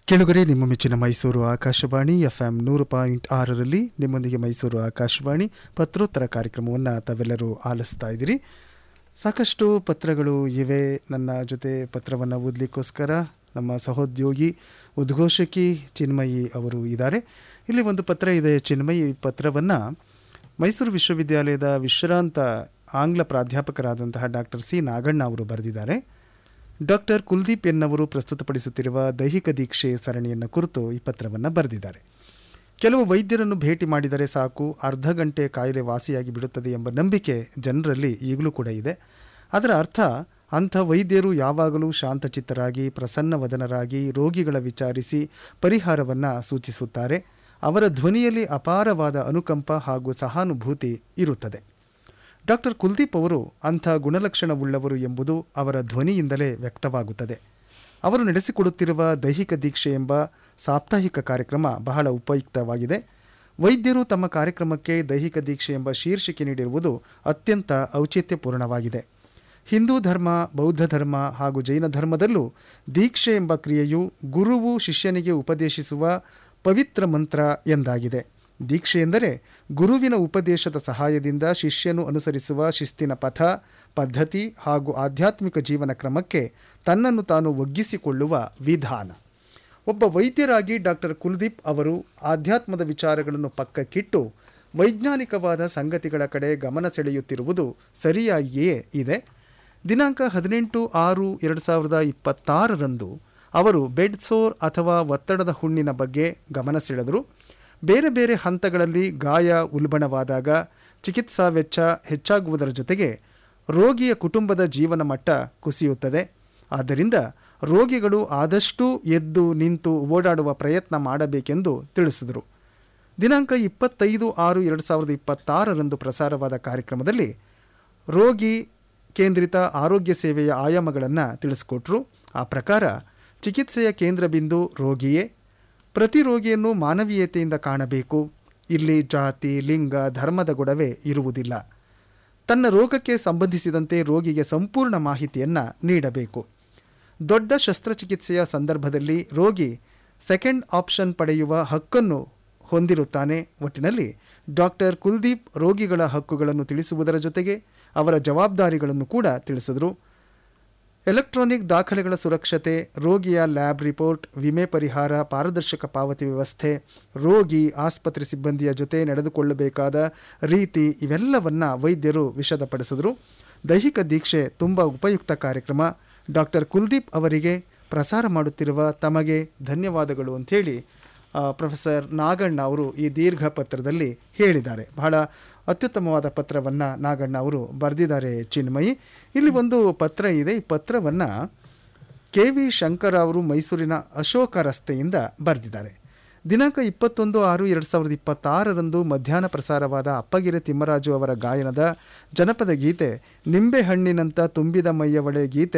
ಕೆಳಗರೆ ನಿಮ್ಮ ಮೆಚ್ಚಿನ ಮೈಸೂರು ಆಕಾಶವಾಣಿ ಎಫ್ ಎಂ ನೂರು ಪಾಯಿಂಟ್ ಆರರಲ್ಲಿ ನಿಮ್ಮೊಂದಿಗೆ ಮೈಸೂರು ಆಕಾಶವಾಣಿ ಪತ್ರೋತ್ತರ ಕಾರ್ಯಕ್ರಮವನ್ನು ತಾವೆಲ್ಲರೂ ಆಲಿಸ್ತಾ ಇದ್ದೀರಿ ಸಾಕಷ್ಟು ಪತ್ರಗಳು ಇವೆ ನನ್ನ ಜೊತೆ ಪತ್ರವನ್ನು ಓದಲಿಕ್ಕೋಸ್ಕರ ನಮ್ಮ ಸಹೋದ್ಯೋಗಿ ಉದ್ಘೋಷಕಿ ಚಿನ್ಮಯಿ ಅವರು ಇದ್ದಾರೆ ಇಲ್ಲಿ ಒಂದು ಪತ್ರ ಇದೆ ಚಿನ್ಮಯಿ ಈ ಪತ್ರವನ್ನು ಮೈಸೂರು ವಿಶ್ವವಿದ್ಯಾಲಯದ ವಿಶ್ರಾಂತ ಆಂಗ್ಲ ಪ್ರಾಧ್ಯಾಪಕರಾದಂತಹ ಡಾಕ್ಟರ್ ಸಿ ನಾಗಣ್ಣ ಅವರು ಬರೆದಿದ್ದಾರೆ ಡಾಕ್ಟರ್ ಕುಲ್ದೀಪ್ ಎನ್ನವರು ಪ್ರಸ್ತುತಪಡಿಸುತ್ತಿರುವ ದೈಹಿಕ ದೀಕ್ಷೆ ಸರಣಿಯನ್ನು ಕುರಿತು ಈ ಪತ್ರವನ್ನು ಬರೆದಿದ್ದಾರೆ ಕೆಲವು ವೈದ್ಯರನ್ನು ಭೇಟಿ ಮಾಡಿದರೆ ಸಾಕು ಅರ್ಧ ಗಂಟೆ ಕಾಯಿಲೆ ವಾಸಿಯಾಗಿ ಬಿಡುತ್ತದೆ ಎಂಬ ನಂಬಿಕೆ ಜನರಲ್ಲಿ ಈಗಲೂ ಕೂಡ ಇದೆ ಅದರ ಅರ್ಥ ಅಂಥ ವೈದ್ಯರು ಯಾವಾಗಲೂ ಶಾಂತಚಿತ್ತರಾಗಿ ಪ್ರಸನ್ನವದನರಾಗಿ ರೋಗಿಗಳ ವಿಚಾರಿಸಿ ಪರಿಹಾರವನ್ನು ಸೂಚಿಸುತ್ತಾರೆ ಅವರ ಧ್ವನಿಯಲ್ಲಿ ಅಪಾರವಾದ ಅನುಕಂಪ ಹಾಗೂ ಸಹಾನುಭೂತಿ ಇರುತ್ತದೆ ಡಾಕ್ಟರ್ ಕುಲ್ದೀಪ್ ಅವರು ಅಂಥ ಗುಣಲಕ್ಷಣವುಳ್ಳವರು ಎಂಬುದು ಅವರ ಧ್ವನಿಯಿಂದಲೇ ವ್ಯಕ್ತವಾಗುತ್ತದೆ ಅವರು ನಡೆಸಿಕೊಡುತ್ತಿರುವ ದೈಹಿಕ ದೀಕ್ಷೆ ಎಂಬ ಸಾಪ್ತಾಹಿಕ ಕಾರ್ಯಕ್ರಮ ಬಹಳ ಉಪಯುಕ್ತವಾಗಿದೆ ವೈದ್ಯರು ತಮ್ಮ ಕಾರ್ಯಕ್ರಮಕ್ಕೆ ದೈಹಿಕ ದೀಕ್ಷೆ ಎಂಬ ಶೀರ್ಷಿಕೆ ನೀಡಿರುವುದು ಅತ್ಯಂತ ಔಚಿತ್ಯಪೂರ್ಣವಾಗಿದೆ ಹಿಂದೂ ಧರ್ಮ ಬೌದ್ಧ ಧರ್ಮ ಹಾಗೂ ಜೈನ ಧರ್ಮದಲ್ಲೂ ದೀಕ್ಷೆ ಎಂಬ ಕ್ರಿಯೆಯು ಗುರುವು ಶಿಷ್ಯನಿಗೆ ಉಪದೇಶಿಸುವ ಪವಿತ್ರ ಮಂತ್ರ ಎಂದಾಗಿದೆ ದೀಕ್ಷೆ ಎಂದರೆ ಗುರುವಿನ ಉಪದೇಶದ ಸಹಾಯದಿಂದ ಶಿಷ್ಯನು ಅನುಸರಿಸುವ ಶಿಸ್ತಿನ ಪಥ ಪದ್ಧತಿ ಹಾಗೂ ಆಧ್ಯಾತ್ಮಿಕ ಜೀವನ ಕ್ರಮಕ್ಕೆ ತನ್ನನ್ನು ತಾನು ಒಗ್ಗಿಸಿಕೊಳ್ಳುವ ವಿಧಾನ ಒಬ್ಬ ವೈದ್ಯರಾಗಿ ಡಾಕ್ಟರ್ ಕುಲ್ದೀಪ್ ಅವರು ಆಧ್ಯಾತ್ಮದ ವಿಚಾರಗಳನ್ನು ಪಕ್ಕಕ್ಕಿಟ್ಟು ವೈಜ್ಞಾನಿಕವಾದ ಸಂಗತಿಗಳ ಕಡೆ ಗಮನ ಸೆಳೆಯುತ್ತಿರುವುದು ಸರಿಯಾಗಿಯೇ ಇದೆ ದಿನಾಂಕ ಹದಿನೆಂಟು ಆರು ಎರಡು ಸಾವಿರದ ಇಪ್ಪತ್ತಾರರಂದು ಅವರು ಬೆಡ್ ಸೋರ್ ಅಥವಾ ಒತ್ತಡದ ಹುಣ್ಣಿನ ಬಗ್ಗೆ ಗಮನ ಸೆಳೆದರು ಬೇರೆ ಬೇರೆ ಹಂತಗಳಲ್ಲಿ ಗಾಯ ಉಲ್ಬಣವಾದಾಗ ಚಿಕಿತ್ಸಾ ವೆಚ್ಚ ಹೆಚ್ಚಾಗುವುದರ ಜೊತೆಗೆ ರೋಗಿಯ ಕುಟುಂಬದ ಜೀವನ ಮಟ್ಟ ಕುಸಿಯುತ್ತದೆ ಆದ್ದರಿಂದ ರೋಗಿಗಳು ಆದಷ್ಟು ಎದ್ದು ನಿಂತು ಓಡಾಡುವ ಪ್ರಯತ್ನ ಮಾಡಬೇಕೆಂದು ತಿಳಿಸಿದರು ದಿನಾಂಕ ಇಪ್ಪತ್ತೈದು ಆರು ಎರಡು ಸಾವಿರದ ಇಪ್ಪತ್ತಾರರಂದು ಪ್ರಸಾರವಾದ ಕಾರ್ಯಕ್ರಮದಲ್ಲಿ ರೋಗಿ ಕೇಂದ್ರಿತ ಆರೋಗ್ಯ ಸೇವೆಯ ಆಯಾಮಗಳನ್ನು ತಿಳಿಸಿಕೊಟ್ರು ಆ ಪ್ರಕಾರ ಚಿಕಿತ್ಸೆಯ ಕೇಂದ್ರ ಬಿಂದು ರೋಗಿಯೇ ಪ್ರತಿ ರೋಗಿಯನ್ನು ಮಾನವೀಯತೆಯಿಂದ ಕಾಣಬೇಕು ಇಲ್ಲಿ ಜಾತಿ ಲಿಂಗ ಧರ್ಮದ ಗೊಡವೆ ಇರುವುದಿಲ್ಲ ತನ್ನ ರೋಗಕ್ಕೆ ಸಂಬಂಧಿಸಿದಂತೆ ರೋಗಿಗೆ ಸಂಪೂರ್ಣ ಮಾಹಿತಿಯನ್ನು ನೀಡಬೇಕು ದೊಡ್ಡ ಶಸ್ತ್ರಚಿಕಿತ್ಸೆಯ ಸಂದರ್ಭದಲ್ಲಿ ರೋಗಿ ಸೆಕೆಂಡ್ ಆಪ್ಷನ್ ಪಡೆಯುವ ಹಕ್ಕನ್ನು ಹೊಂದಿರುತ್ತಾನೆ ಒಟ್ಟಿನಲ್ಲಿ ಡಾಕ್ಟರ್ ಕುಲ್ದೀಪ್ ರೋಗಿಗಳ ಹಕ್ಕುಗಳನ್ನು ತಿಳಿಸುವುದರ ಜೊತೆಗೆ ಅವರ ಜವಾಬ್ದಾರಿಗಳನ್ನು ಕೂಡ ತಿಳಿಸಿದರು ಎಲೆಕ್ಟ್ರಾನಿಕ್ ದಾಖಲೆಗಳ ಸುರಕ್ಷತೆ ರೋಗಿಯ ಲ್ಯಾಬ್ ರಿಪೋರ್ಟ್ ವಿಮೆ ಪರಿಹಾರ ಪಾರದರ್ಶಕ ಪಾವತಿ ವ್ಯವಸ್ಥೆ ರೋಗಿ ಆಸ್ಪತ್ರೆ ಸಿಬ್ಬಂದಿಯ ಜೊತೆ ನಡೆದುಕೊಳ್ಳಬೇಕಾದ ರೀತಿ ಇವೆಲ್ಲವನ್ನ ವೈದ್ಯರು ವಿಶದಪಡಿಸಿದರು ದೈಹಿಕ ದೀಕ್ಷೆ ತುಂಬ ಉಪಯುಕ್ತ ಕಾರ್ಯಕ್ರಮ ಡಾಕ್ಟರ್ ಕುಲ್ದೀಪ್ ಅವರಿಗೆ ಪ್ರಸಾರ ಮಾಡುತ್ತಿರುವ ತಮಗೆ ಧನ್ಯವಾದಗಳು ಅಂಥೇಳಿ ಪ್ರೊಫೆಸರ್ ನಾಗಣ್ಣ ಅವರು ಈ ದೀರ್ಘ ಪತ್ರದಲ್ಲಿ ಹೇಳಿದ್ದಾರೆ ಬಹಳ ಅತ್ಯುತ್ತಮವಾದ ಪತ್ರವನ್ನು ನಾಗಣ್ಣ ಅವರು ಬರೆದಿದ್ದಾರೆ ಚಿನ್ಮಯಿ ಇಲ್ಲಿ ಒಂದು ಪತ್ರ ಇದೆ ಈ ಪತ್ರವನ್ನು ಕೆ ವಿ ಶಂಕರ್ ಅವರು ಮೈಸೂರಿನ ಅಶೋಕ ರಸ್ತೆಯಿಂದ ಬರೆದಿದ್ದಾರೆ ದಿನಾಂಕ ಇಪ್ಪತ್ತೊಂದು ಆರು ಎರಡು ಸಾವಿರದ ಇಪ್ಪತ್ತಾರರಂದು ಮಧ್ಯಾಹ್ನ ಪ್ರಸಾರವಾದ ಅಪ್ಪಗಿರೆ ತಿಮ್ಮರಾಜು ಅವರ ಗಾಯನದ ಜನಪದ ಗೀತೆ ನಿಂಬೆಹಣ್ಣಿನಂತ ತುಂಬಿದ ಮೈಯವಳೆ ಗೀತೆ